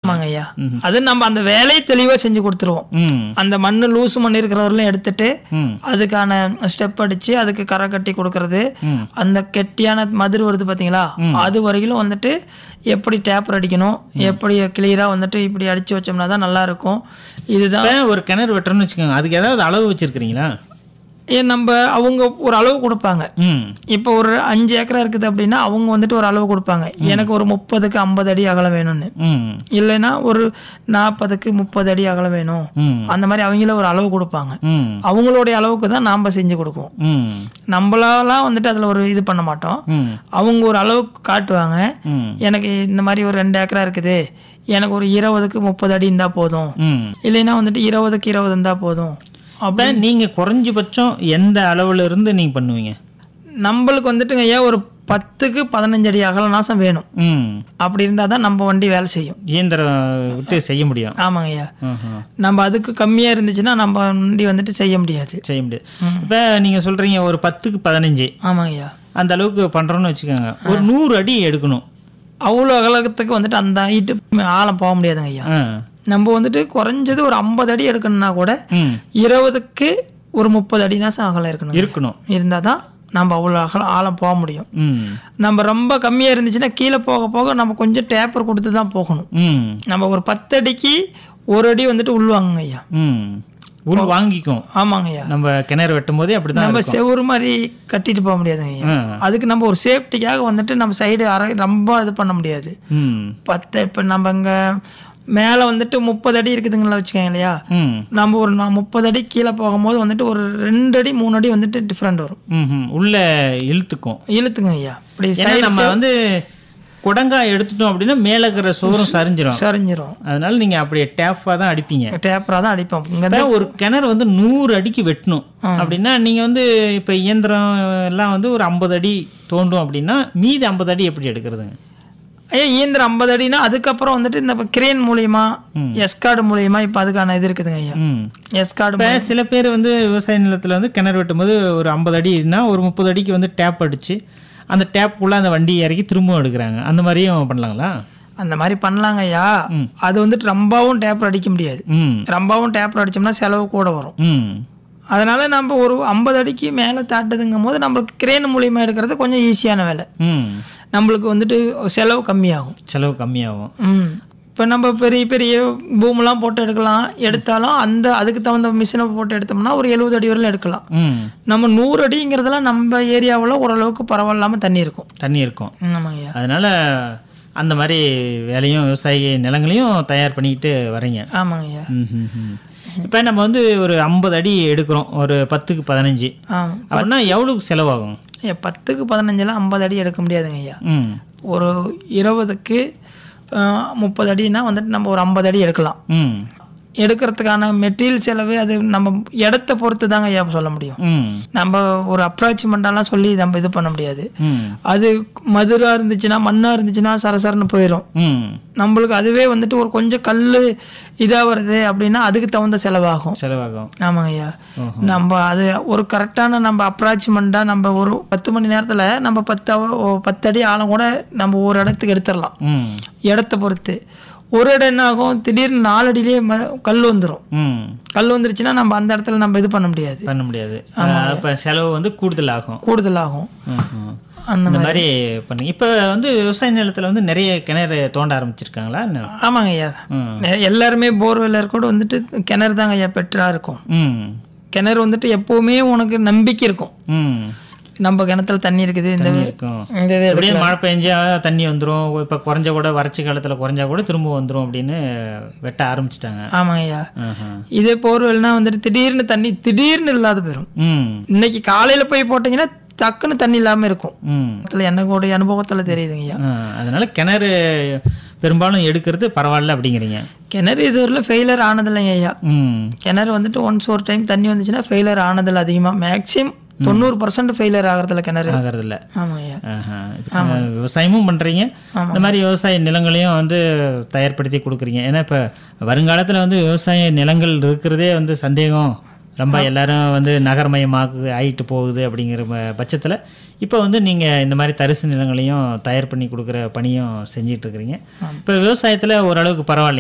ஆமாங்க ஐயா அது நம்ம அந்த வேலையை தெளிவா செஞ்சு கொடுத்துருவோம் ம் அந்த மண்ணு லூசு மண் இருக்கிறவரையும் எடுத்துட்டு ம் அதுக்கான ஸ்டெப் அடிச்சு அதுக்கு கரை கட்டி கொடுக்கறது ம் அந்த கெட்டியான மதிர் வருது பாத்தீங்களா அது வரையிலும் வந்துட்டு எப்படி டேப்பர் அடிக்கணும் எப்படி கிளியரா வந்துட்டு இப்படி அடிச்சு வச்சோம்னா தான் நல்லா இருக்கும் இதுதான் இப்போ ஒரு கிணறு வெட்டுறோம்னு வச்சுக்கோங்க அதுக்கு ஏதாவது அளவு வச்சிருக்கிறீங்களா ஏன் நம்ம அவங்க ஒரு அளவு கொடுப்பாங்க ம் இப்போ ஒரு அஞ்சு ஏக்கரா இருக்குது அப்படின்னா அவங்க வந்துட்டு ஒரு அளவு கொடுப்பாங்க எனக்கு ஒரு முப்பதுக்கு ஐம்பது அடி அகலம் வேணும்னு ம் இல்லைன்னா ஒரு நாற்பதுக்கு முப்பது அடி அகலம் வேணும் ம் அந்த மாதிரி அவங்கள ஒரு அளவு கொடுப்பாங்க ம் அவங்களுடைய அளவுக்கு தான் நாம் செஞ்சு கொடுக்குவோம் ம் நம்மளாலாம் வந்துட்டு அதில் ஒரு இது பண்ண மாட்டோம் ம் அவங்க ஒரு அளவுக்கு காட்டுவாங்க ம் எனக்கு இந்த மாதிரி ஒரு ரெண்டு ஏக்கரா இருக்குது எனக்கு ஒரு இருபதுக்கு முப்பது அடி இருந்தால் போதும் ம் இல்லைன்னா வந்துட்டு இருபதுக்கு இருபது இருந்தால் போதும் அப்போ நீங்கள் குறைஞ்சபட்சம் எந்த அளவுல இருந்து நீங்கள் பண்ணுவீங்க நம்மளுக்கு வந்துட்டுங்க ஐயா ஒரு பத்துக்கு பதினஞ்சு அடி அகல நாசம் வேணும் ம் அப்படி இருந்தால் தான் நம்ம வண்டி வேலை செய்யும் இயந்திரம் விட்டு செய்ய முடியும் ஆமாங்க ஐயா ம்ஹும். நம்ம அதுக்கு கம்மியாக இருந்துச்சுன்னா நம்ம வண்டி வந்துட்டு செய்ய முடியாது செய்ய முடியாது இப்போ நீங்கள் சொல்கிறீங்க ஒரு பத்துக்கு பதினஞ்சு ஆமாங்க ஐயா அந்த அளவுக்கு பண்ணுறோன்னு வச்சுக்கோங்க ஒரு நூறு அடி எடுக்கணும் அவ்வளோ அகலத்துக்கு வந்துட்டு அந்த ஹைட்டு ஆழம் போக முடியாதுங்க ஐயா ஆ நம்ம வந்துட்டு குறைஞ்சது ஒரு ஐம்பது அடி எடுக்கணும்னா கூட ம் இருபதுக்கு ஒரு முப்பது அடினாச்சும் அகலம் இருக்கணும் இருக்கணும் இருந்தால் தான் நம்ம அவ்வளோ அகலம் ஆழம் போக முடியும் ம் நம்ம ரொம்ப கம்மியாக இருந்துச்சுன்னா கீழே போக போக நம்ம கொஞ்சம் டேப்பர் கொடுத்து தான் போகணும் ம் நம்ம ஒரு பத்து அடிக்கு ஒரு அடி வந்துட்டு உள்வாங்குங்க ஐயா ம் உள் வாங்கிக்கும் ஆமாங்க ஐயா நம்ம கிணறு வெட்டும் போதே அப்படிதான் நம்ம இருக்கும் செவுரு மாதிரி கட்டிட்டு போக முடியாதுங்க ஐயா ஆ. அதுக்கு நம்ம ஒரு சேஃப்டிக்காக வந்துட்டு நம்ம சைடு அரை ரொம்ப இது பண்ண முடியாது ம் பத்து இப்போ நம்ம இங்கே மேலே வந்துட்டு முப்பது அடி இருக்குதுங்களா வச்சுக்கோங்க இல்லையா ம் நம்ம ஒரு நான் முப்பது அடி கீழே போகும்போது வந்துட்டு ஒரு ரெண்டு அடி மூணு அடி வந்துட்டு டிஃப்ரெண்ட் வரும் ம் ம். உள்ள இழுத்துக்கும் இழுத்துங்க ஐயா இப்படி ஏன்னா நம்ம வந்து குடங்கா எடுத்துட்டோம் அப்படின்னா மேலே இருக்கிற சோறும் சரிஞ்சிரும் சரிஞ்சிரும் அதனால நீங்க அப்படியே டேஃபாக தான் அடிப்பீங்க டேப்பராக தான் அடிப்போம் இங்கே இப்ப ஒரு கிணறு வந்து நூறு அடிக்கு வெட்டணும் அப்படின்னா நீங்க வந்து இப்ப இயந்திரம் எல்லாம் வந்து ஒரு ஐம்பது அடி தோண்டும் அப்படின்னா மீதி ஐம்பது அடி எப்படி எடுக்கிறதுங்க ஐயா இயந்திரம் ஐம்பது அடினா அதுக்கப்புறம் வந்துட்டு இந்த கிரேன் மூலியமா எஸ்கார்டு மூலியமா இப்போ அதுக்கான இது இருக்குதுங்க ஐயா ம் எஸ்கார்டு இப்போ சில பேர் வந்து விவசாய நிலத்தில் வந்து கிணறு வெட்டும்போது ஒரு ஐம்பது அடினா ஒரு முப்பது அடிக்கு வந்து டேப் அடிச்சு அந்த டேப்புக்குள்ளே அந்த வண்டி இறக்கி திரும்பவும் எடுக்கிறாங்க அந்த மாதிரியும் பண்ணலாங்களா அந்த மாதிரி பண்ணலாங்க ஐயா அது வந்துட்டு ரொம்பவும் டேப்பர் அடிக்க முடியாது ம் ரொம்பவும் டேப்பர் அடிச்சோம்னா செலவு கூட வரும் ம் அதனால நம்ம ஒரு ஐம்பது அடிக்கு மேலே தாட்டுதுங்கும் போது நம்மளுக்கு கிரேன் மூலியமா எடுக்கிறது கொஞ்சம் ஈஸியான வேலை ம் நம்மளுக்கு வந்துட்டு செலவு கம்மியாகும் செலவு கம்மியாகும் ம் இப்போ நம்ம பெரிய பெரிய பூமெல்லாம் போட்டு எடுக்கலாம் எடுத்தாலும் அந்த அதுக்கு தகுந்த மிஷினை போட்டு எடுத்தோம்னா ஒரு எழுபது அடி வரையிலும் எடுக்கலாம் ம் நம்ம நூறு அடிங்கிறதுலாம் நம்ம ஏரியாவில் ஓரளவுக்கு பரவாயில்லாமல் தண்ணி இருக்கும் தண்ணி இருக்கும் ம், ஆமாங்க ஐயா அதனால அந்த மாதிரி வேலையும் விவசாய நிலங்களையும் தயார் பண்ணிக்கிட்டு வரீங்க ஆமாங்க ஐயா இப்போ நம்ம வந்து ஒரு ஐம்பது அடி எடுக்கிறோம் ஒரு பத்துக்கு பதினஞ்சு ஆமாம் அப்படின்னா எவ்வளவுக்கு செலவாகும் ஐயா பத்துக்கு பதினஞ்செல்லாம் ஐம்பது அடி எடுக்க முடியாதுங்க ஐயா ம் ஒரு இருபதுக்கு முப்பது அடினா வந்துட்டு நம்ம ஒரு ஐம்பது அடி எடுக்கலாம் ம் எடுக்கிறதுக்கான மெட்டீரியல் செலவு அது நம்ம இடத்த பொறுத்து தாங்க ஐயா சொல்ல முடியும் ம் நம்ம ஒரு அப்ராக்சிமெண்ட்டாலாம் சொல்லி நம்ம இது பண்ண முடியாது ம் அது மதுரா இருந்துச்சுன்னா மண்ணா இருந்துச்சுன்னா சரசரன்னு போயிடும் ம் நம்மளுக்கு அதுவே வந்துட்டு ஒரு கொஞ்சம் கல் இதாக வருது அப்படின்னா அதுக்கு தகுந்த செலவாகும் செலவாகும் ஆமாங்க ஐயா நம்ம அது ஒரு கரெக்டான நம்ம அப்ராக்சிமெண்ட்டாக நம்ம ஒரு பத்து மணி நேரத்தில் நம்ம பத்து hour- ஓ, பத்து அடி ஆழம் கூட நம்ம ஒரு இடத்துக்கு எடுத்துடலாம் ம் இடத்த பொறுத்து ஒரு இடம் என்ன ஆகும் திடீர்னு நாலு அடியிலேயே ம- கல் வந்துடும் ம் கல் வந்துருச்சுன்னா நம்ம அந்த இடத்துல நம்ம இது பண்ண முடியாது பண்ண முடியாது அப்போ செலவு வந்து கூடுதல் ஆகும் கூடுதல் ஆகும் ம்ஹும். அந்த இந்த மாதிரி பண்ணுங்க இப்போ வந்து விவசாய நிலத்தில் வந்து நிறைய கிணறு தோண்ட ஆரம்பிச்சிருக்காங்களா என்ன? ஆமாங்க ஐயா ம் நெ- எல்லாருமே போர்வெல்லர் கூட வந்துட்டு கிணறு தாங்க ஐயா பெற்றா இருக்கும் ம் கிணறு வந்துட்டு எப்பவுமே உனக்கு நம்பிக்கை இருக்கும் ம் நம்ம கிணத்துல தண்ணி இருக்குது இந்த இருக்கும் இந்த இது எப்படியே மழை பெஞ்சா தண்ணி வந்துரும் இப்போ குறைஞ்ச கூட வறட்சி காலத்துல குறைஞ்சா கூட திரும்ப வந்துரும் அப்படின்னு வெட்ட ஆரம்பிச்சிட்டாங்க ஆமாங்க ஐயா இதே போர்வெல்னா வந்துட்டு திடீர்னு தண்ணி திடீர்னு இல்லாத போயிடும் ம் இன்னைக்கு காலையில போய் போட்டீங்கன்னா டக்குன்னு தண்ணி இல்லாம இருக்கும் ம் அதுல எனக்கு அனுபவத்துல தெரியுதுங்க ஐயா ஆ, அதனால கிணறு பெரும்பாலும் எடுக்கிறது பரவாயில்ல அப்படிங்கிறீங்க கிணறு இதுவரையிலும் ஃபெயிலியர் ஆனதில்லைங்க ஐயா ம் கிணறு வந்துட்டு ஒன்ஸ் ஒரு டைம் தண்ணி வந்துச்சுன்னா ஃபெயிலியர் ஆனதில்ல அதிகமா மேக்ஸிமம் தொண்ணூறு பர்சன்ட் ஃபெயிலியர் ஆகிறதுல கிணறு ஆகிறது இல்ல ஆமாங்க ஐயா ஆஹா. இப்ப விவசாயமும் பண்றீங்க இந்த மாதிரி விவசாய நிலங்களையும் வந்து தயார்படுத்தி கொடுக்குறீங்க ஏன்னா இப்ப வருங்காலத்துல வந்து விவசாய நிலங்கள் இருக்கிறதே வந்து சந்தேகம் ரொம்ப எல்லாரும் வந்து நகர்மயமாக ஆயிட்டு போகுது அப்படிங்கிற ப- பட்சத்துல இப்போ வந்து நீங்க இந்த மாதிரி தரிசு நிலங்களையும் தயார் பண்ணி கொடுக்குற பணியும் செஞ்சிட்டு இருக்கிறீங்க இப்போ விவசாயத்துல ஓரளவுக்கு பரவாயில்ல